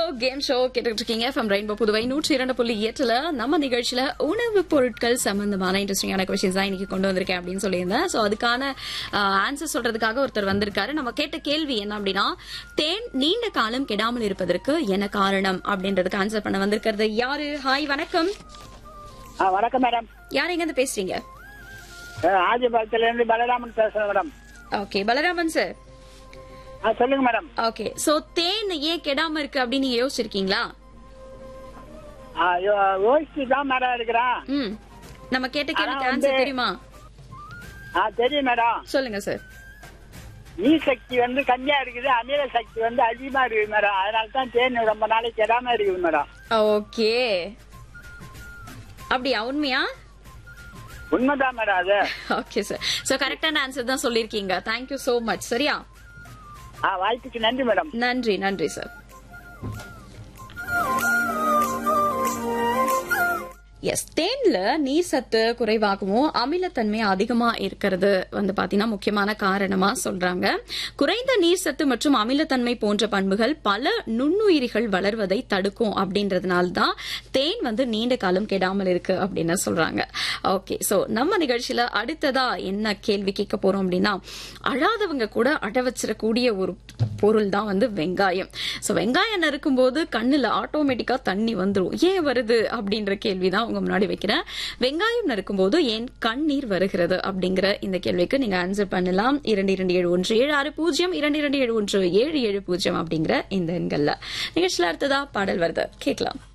game show கேட்டுட்டு இருக்கீங்க from rainbow Puduvai நூற்றி இரண்டு புள்ளி எட்டுல நம்ம நிகழ்ச்சியில உணவு பொருட்கள் சம்பந்தமான இன்ட்ரெஸ்டிங்கான கொஸ்டின்ஸ் தான் இன்னைக்கு கொண்டு வந்திருக்கேன் அப்படின்னு சொல்லியிருந்தேன் சோ அதுக்கான ஆன்சர் சொல்றதுக்காக ஒருத்தர் வந்திருக்காரு நம்ம கேட்ட கேள்வி என்ன அப்படின்னா தேன் நீண்ட காலம் கெடாமல் இருப்பதற்கு என்ன காரணம் அப்படின்றதுக்கு ஆன்சர் பண்ண வந்திருக்கிறது யாரு ஹாய் வணக்கம் ஆ வணக்கம் மேடம் யார் எங்க இருந்து பேசுறீங்க ஆஜிபாளத்துல இருந்து பலராமன் பேசுறேன் மேடம் ஓகே பலராமன் சார் ஆ சொல்லுங்க மேடம் ஓகே சோ தேன் ஏன் கெடாம இருக்கு அப்படின்னு நீங்க யோசிச்சிருக்கீங்களா ஆ, யோ- யோசிச்சு தான் மேடம் இருக்கிறேன் ம் நம்ம கேட்ட கேள்விக்கு ஆனா ஆன்சர் வந்து- தெரியுமா ஆ தெரியும் மேடம் சொல்லுங்க சார் நீர் சக்தி வந்து கம்மியா இருக்குது அமில சக்தி வந்து அதிகமா இருக்குது மேடம் அதனால தான் தேன் ரொம்ப நாளைக்கு கெடாம இருக்குது மேடம் ஓகே அப்படியா உண்மையா உண்மைதான் மேடம் அது ஓகே சார் சோ கரெக்டான ஆன்சர் தான் சொல்லிருக்கீங்க தேங்க்யூ சோ மச் சரியா ஆ வாய்ப்புக்கு நன்றி மேடம் நன்றி நன்றி சார் எஸ் தேன்ல நீர் சத்து குறைவாகவும் அமிலத்தன்மை அதிகமா இருக்கிறது வந்து பாத்தீங்கன்னா முக்கியமான காரணமா சொல்றாங்க குறைந்த நீர் சத்து மற்றும் அமிலத்தன்மை போன்ற பண்புகள் பல நுண்ணுயிரிகள் வளர்வதை தடுக்கும் அப்படின்றதுனால தான் தேன் வந்து நீண்ட காலம் கெடாமல் இருக்கு அப்படின்னு சொல்றாங்க ஓகே சோ நம்ம நிகழ்ச்சியில அடுத்ததா என்ன கேள்வி கேட்க போறோம் அப்படின்னா அழாதவங்க கூட அட வச்சிடக்கூடிய ஒரு பொருள் தான் வந்து வெங்காயம் சோ வெங்காயம் நறுக்கும் போது கண்ணுல ஆட்டோமேட்டிக்கா தண்ணி வந்துரும் ஏன் வருது அப்படின்ற கேள்வி தான் உங்க முன்னாடி வைக்கிறேன் வெங்காயம் நறுக்கும் போது ஏன் கண்ணீர் வருகிறது அப்படிங்கிற இந்த கேள்விக்கு நீங்க ஆன்சர் பண்ணலாம் இரண்டு இரண்டு ஏழு ஒன்று ஏழு ஆறு பூஜ்ஜியம் இரண்டு இரண்டு ஏழு ஒன்று ஏழு ஏழு பூஜ்ஜியம் அப்படிங்கிற இந்த எண்கள்ல நிகழ்ச்சியில அடுத்ததா பாடல் வருது கேட்கலாம்